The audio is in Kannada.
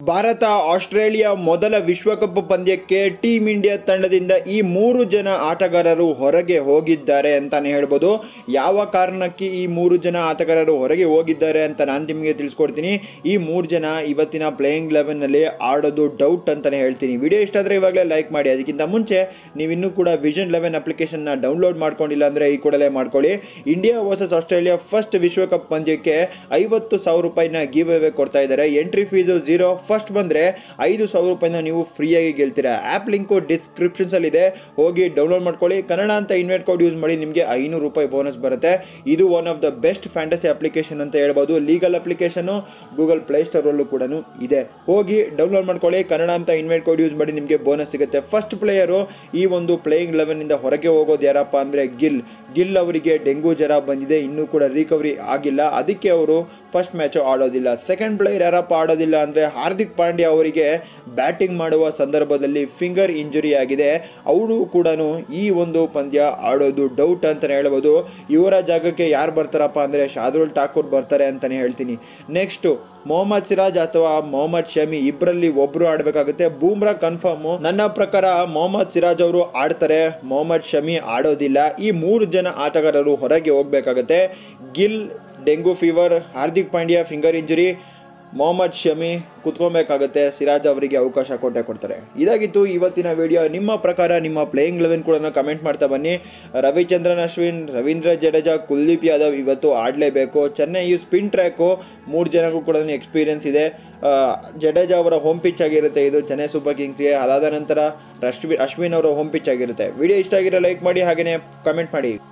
ಭಾರತ ಆಸ್ಟ್ರೇಲಿಯಾ ಮೊದಲ ವಿಶ್ವಕಪ್ ಪಂದ್ಯಕ್ಕೆ ಟೀಮ್ ಇಂಡಿಯಾ ತಂಡದಿಂದ ಈ ಮೂರು ಜನ ಆಟಗಾರರು ಹೊರಗೆ ಹೋಗಿದ್ದಾರೆ ಅಂತಾನೆ ಹೇಳ್ಬೋದು ಯಾವ ಕಾರಣಕ್ಕೆ ಈ ಮೂರು ಜನ ಆಟಗಾರರು ಹೊರಗೆ ಹೋಗಿದ್ದಾರೆ ಅಂತ ನಾನು ನಿಮಗೆ ತಿಳಿಸ್ಕೊಡ್ತೀನಿ ಈ ಮೂರು ಜನ ಇವತ್ತಿನ ಪ್ಲೇಯಿಂಗ್ ಲೆವೆನ್ನಲ್ಲಿ ಆಡೋದು ಡೌಟ್ ಅಂತಾನೆ ಹೇಳ್ತೀನಿ ವಿಡಿಯೋ ಇಷ್ಟ ಆದರೆ ಇವಾಗಲೇ ಲೈಕ್ ಮಾಡಿ ಅದಕ್ಕಿಂತ ಮುಂಚೆ ನೀವು ಇನ್ನೂ ಕೂಡ ವಿಷನ್ ಲೆವೆನ್ ಅಪ್ಲಿಕೇಶನ್ನ ಡೌನ್ಲೋಡ್ ಮಾಡ್ಕೊಂಡಿಲ್ಲ ಅಂದರೆ ಈ ಕೂಡಲೇ ಮಾಡ್ಕೊಳ್ಳಿ ಇಂಡಿಯಾ ವರ್ಸಸ್ ಆಸ್ಟ್ರೇಲಿಯಾ ಫಸ್ಟ್ ವಿಶ್ವಕಪ್ ಪಂದ್ಯಕ್ಕೆ ಐವತ್ತು ಸಾವಿರ ರೂಪಾಯಿನ ಗಿವ್ ಅವೇ ಕೊಡ್ತಾ ಇದ್ದಾರೆ ಎಂಟ್ರಿ ಫೀಸು ಝೀರೋ ಫಸ್ಟ್ ಬಂದರೆ ಐದು ಸಾವಿರ ರೂಪಾಯಿನ ನೀವು ಫ್ರೀಯಾಗಿ ಗೆಲ್ತೀರಾ ಆ್ಯಪ್ ಲಿಂಕು ಡಿಸ್ಕ್ರಿಪ್ಷನ್ಸಲ್ಲಿದೆ ಹೋಗಿ ಡೌನ್ಲೋಡ್ ಮಾಡ್ಕೊಳ್ಳಿ ಕನ್ನಡ ಅಂತ ಇನ್ವೈಟ್ ಕೋಡ್ ಯೂಸ್ ಮಾಡಿ ನಿಮಗೆ ಐನೂರು ರೂಪಾಯಿ ಬೋನಸ್ ಬರುತ್ತೆ ಇದು one of the best fantasy application ಅಂತ ಹೇಳ್ಬೋದು ಲೀಗಲ್ ಅಪ್ಲಿಕೇಶನು ಗೂಗಲ್ ಪ್ಲೇಸ್ಟೋರಲ್ಲೂ ಕೂಡ ಇದೆ ಹೋಗಿ ಡೌನ್ಲೋಡ್ ಮಾಡ್ಕೊಳ್ಳಿ ಕನ್ನಡ ಅಂತ ಇನ್ವೈಟ್ ಕೋಡ್ ಯೂಸ್ ಮಾಡಿ ನಿಮಗೆ ಬೋನಸ್ ಸಿಗುತ್ತೆ ಫಸ್ಟ್ ಪ್ಲೇಯರು ಈ ಒಂದು ಪ್ಲೇಯಿಂಗ್ ಲೆವೆನ್ನಿಂದ ಹೊರಗೆ ಹೋಗೋದು ಯಾರಪ್ಪ ಅಂದರೆ ಗಿಲ್ ಗಿಲ್ ಅವರಿಗೆ ಡೆಂಗು ಜ್ವರ ಬಂದಿದೆ ಇನ್ನೂ ಕೂಡ ರಿಕವರಿ ಆಗಿಲ್ಲ ಅದಕ್ಕೆ ಅವರು ಫಸ್ಟ್ ಮ್ಯಾಚು ಆಡೋದಿಲ್ಲ ಸೆಕೆಂಡ್ ಪ್ಲೇಯರ್ ಯಾರಪ್ಪ ಆಡೋದಿಲ್ಲ ಅಂದರೆ ಹಾರ್ದಿಕ್ ಪಾಂಡ್ಯ ಅವರಿಗೆ ಬ್ಯಾಟಿಂಗ್ ಮಾಡುವ ಸಂದರ್ಭದಲ್ಲಿ ಫಿಂಗರ್ ಇಂಜುರಿ ಆಗಿದೆ ಅವರು ಕೂಡ ಈ ಒಂದು ಪಂದ್ಯ ಆಡೋದು ಡೌಟ್ ಅಂತಲೇ ಹೇಳ್ಬೋದು ಇವರ ಜಾಗಕ್ಕೆ ಯಾರು ಬರ್ತಾರಪ್ಪ ಅಂದರೆ ಶಾದ್ರುಲ್ ಠಾಕೂರ್ ಬರ್ತಾರೆ ಅಂತಲೇ ಹೇಳ್ತೀನಿ ನೆಕ್ಸ್ಟು ಮೊಹಮ್ಮದ್ ಸಿರಾಜ್ ಅಥವಾ ಮೊಹಮ್ಮದ್ ಶಮಿ ಇಬ್ಬರಲ್ಲಿ ಒಬ್ಬರು ಆಡಬೇಕಾಗುತ್ತೆ ಬೂಮ್ರಾ ಕನ್ಫರ್ಮು ನನ್ನ ಪ್ರಕಾರ ಮೊಹಮ್ಮದ್ ಸಿರಾಜ್ ಅವರು ಆಡ್ತಾರೆ ಮೊಹಮ್ಮದ್ ಶಮಿ ಆಡೋದಿಲ್ಲ ಈ ಮೂರು ಜನ ಆಟಗಾರರು ಹೊರಗೆ ಹೋಗಬೇಕಾಗತ್ತೆ Gill dengue fever Hardik Pandya finger injury Mohammed Shami ಕುತ್ಕೊಬೇಕಾಗುತ್ತೆ ಸಿರಾಜ್ ಅವರಿಗೆ ಅವಕಾಶ ಕೊಟ್ಟೆ ಕೊಡ್ತಾರೆ ಇದಾಗಿತ್ತು ಇವತ್ತಿನ ವಿಡಿಯೋ ನಿಮ್ಮ ಪ್ರಕಾರ ನಿಮ್ಮ ಪ್ಲೇಯಿಂಗ್ ಲೆವೆನ್ ಕೂಡ ಕಮೆಂಟ್ ಮಾಡ್ತಾ ಬನ್ನಿ ರವಿಚಂದ್ರನ್ ಅಶ್ವಿನ್ ರವೀಂದ್ರ ಜಡೇಜಾ ಕುಲ್ದೀಪ್ ಯಾದವ್ ಇವತ್ತು ಆಡಲೇಬೇಕು ಚೆನ್ನೈ ಸ್ಪಿನ್ ಟ್ರ್ಯಾಕು ಮೂರು ಜನಕ್ಕೂ ಕೂಡ ಎಕ್ಸ್ಪೀರಿಯನ್ಸ್ ಇದೆ ಆ, ಜಡೇಜಾ ಅವರ ಹೋಮ್ ಪಿಚ್ ಆಗಿರುತ್ತೆ ಇದು ಚೆನ್ನೈ ಸೂಪರ್ ಕಿಂಗ್ಸ್ಗೆ ಅದಾದ ನಂತರ ರಶ್ವಿ ಅಶ್ವಿನ್ ಅವರ ಹೋಮ್ ಪಿಚ್ ಆಗಿರುತ್ತೆ ವಿಡಿಯೋ ಇಷ್ಟ ಆಗಿರೋ ಲೈಕ್ ಮಾಡಿ ಹಾಗೆಯೇ ಕಮೆಂಟ್ ಮಾಡಿ